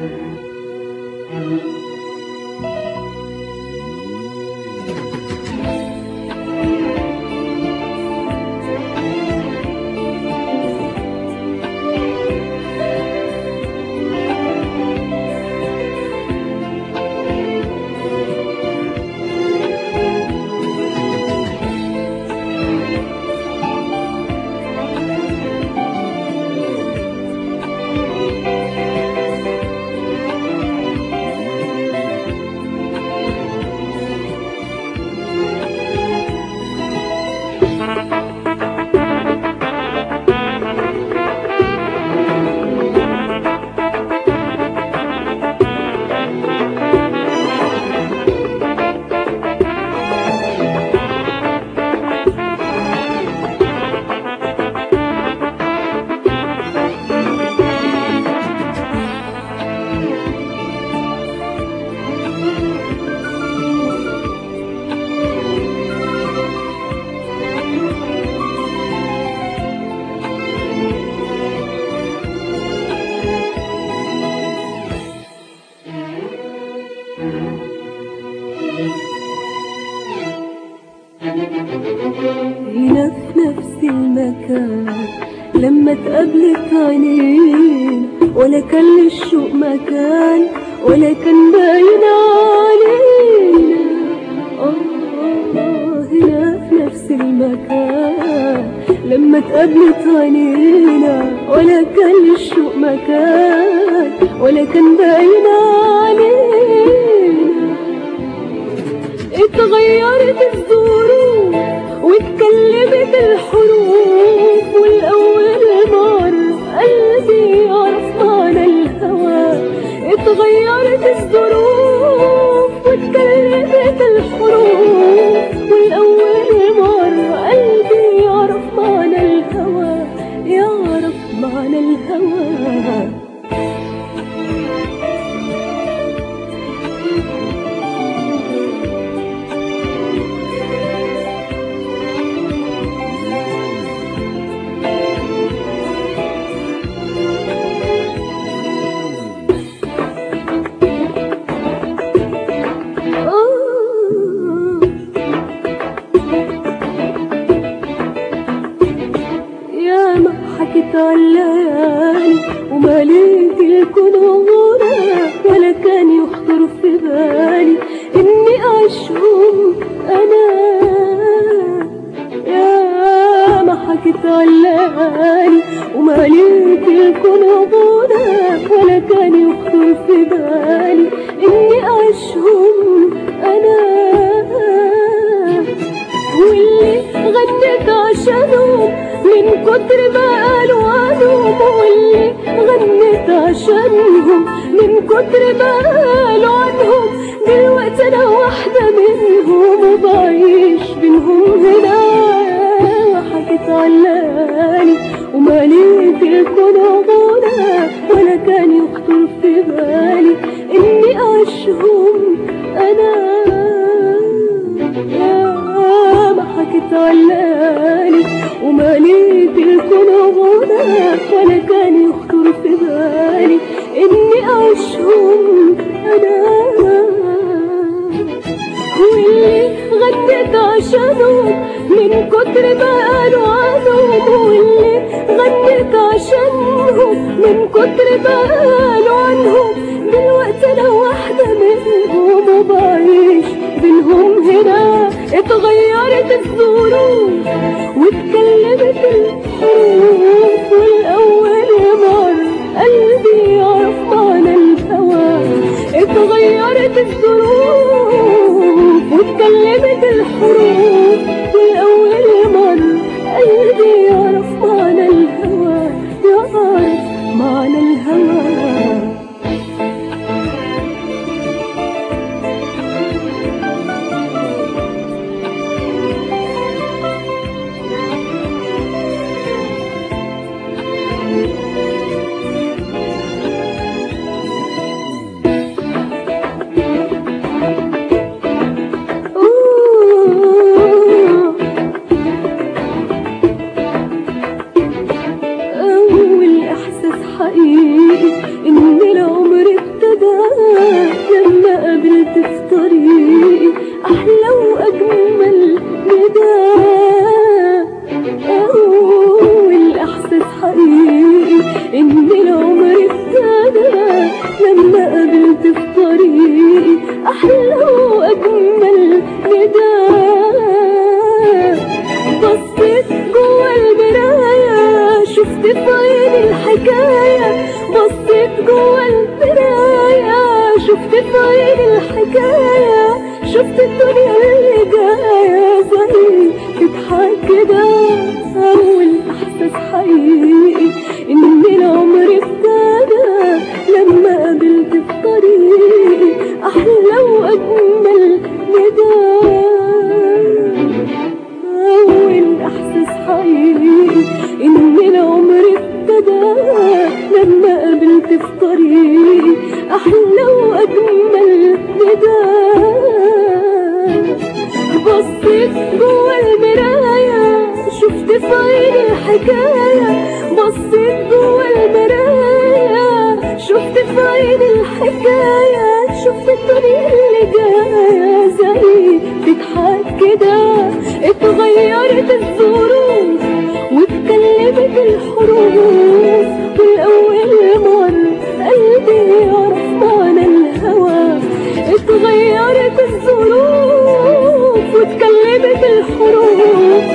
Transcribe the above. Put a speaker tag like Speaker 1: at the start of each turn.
Speaker 1: هنا في نفس المكان لما اتقابلت عينينا ولا كان للشوق مكان ولا كان باين علينا آه هنا في نفس المكان لما اتقابلت عينينا ولا كان للشوق مكان ولا كان باين علينا اتغيرت الظروف واتكلمت الحروف والأول مرة قلبي يعرف معنى الهوى اتغيرت الظروف واتكلمت الحروف والأول مرة قلبي يعرف معنى الهوى يعرف معنى الهوى يا ما حكيت الليالي ومليت الكون غنى ولا كان يخطر في بالي اني اشوف انا يا ما حكيت الليالي ومليت الكون غنى ولا كان يخطر في بالي اني اشوف انا واللي غنيت عشانهم من كتر ما قالوا عنهم واللي غنيت عشانهم من كتر ما قالوا عنهم دلوقتي انا واحدة منهم وبعيش بينهم هنا وحكيت علاني ومليت الكون غنى ولا كان يخطر في بالي اني اشهم انا يا ما حكيت علاني ومليت الكون غنى ولا كان يخطر في بالي اني اشهم انا واللي غنيت عشانهم من كتر ما قالوا عنهم واللي غنيت عشانهم من كتر ما قالوا عنهم دلوقتي انا واحدة منهم وبعيش بينهم هنا اتغيرت الظروف واتكلمت الحروف والأول مرة قلبي يعرف معنى الهوى اتغيرت الظروف واتكلمت الحروف والأول مرة قلبي يعرف معنى الهوى يعرف معنى الهوى قابلت في طريقي أحلى وأجمل نداء أول إحساس حقيقي إن العمر ابتدى لما قابلت في طريقي أحلى وأجمل نداء بصيت جوا المراية شفت في عيني الحكاية بصيت جوا المراية شفت في عيني الحكاية شفت الدنيا اللي جاية زي تضحك كده أول إحساس حقيقي إن العمر ابتدى لما قابلت في طريقي أحلى وأجمل نداء أول إحساس حقيقي إن العمر ابتدى لما قابلت في طريقي أحلى وأجمل نداء بصيت جوا المراية شفت في عيني الحكاية بصيت جوا المراية شفت في عيني الحكاية شفت الدنيا اللي جاية زي تضحك كده اتغيرت الظروف واتكلمت الحروف والأول مرة قلبي يعرف معنى الهوى اتغيرت الظروف واتكلمت الحروف